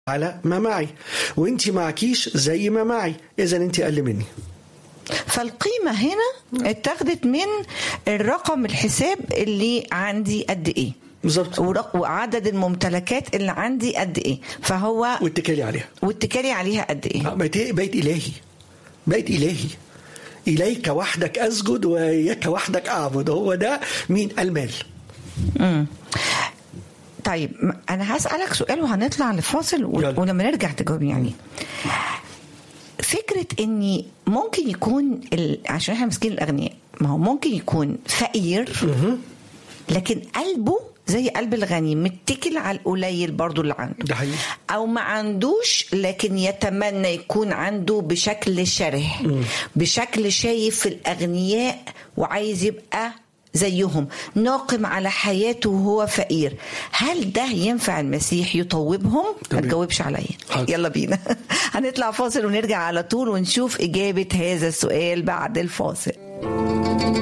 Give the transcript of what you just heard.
على ما معي وانت معكيش زي ما معي اذا انت اقل مني فالقيمة هنا اتاخدت من الرقم الحساب اللي عندي قد ايه بالظبط ورق- وعدد الممتلكات اللي عندي قد ايه فهو واتكالي عليها واتكالي عليها قد ايه آه، بقيت إيه؟ بقيت الهي بقيت الهي اليك وحدك اسجد واياك وحدك اعبد هو ده مين المال مم. طيب م- انا هسالك سؤال وهنطلع لفاصل و- يلا. ولما نرجع تجاوب يعني فكره اني ممكن يكون ال... عشان احنا ماسكين الاغنياء ما هو ممكن يكون فقير لكن قلبه زي قلب الغني متكل على القليل برضو اللي عنده ده حقيقي. او ما عندوش لكن يتمنى يكون عنده بشكل شره بشكل شايف في الاغنياء وعايز يبقى زيهم ناقم على حياته وهو فقير هل ده ينفع المسيح يطوبهم ما تمام. تجاوبش عليا حاضر. يلا بينا هنطلع فاصل ونرجع على طول ونشوف اجابه هذا السؤال بعد الفاصل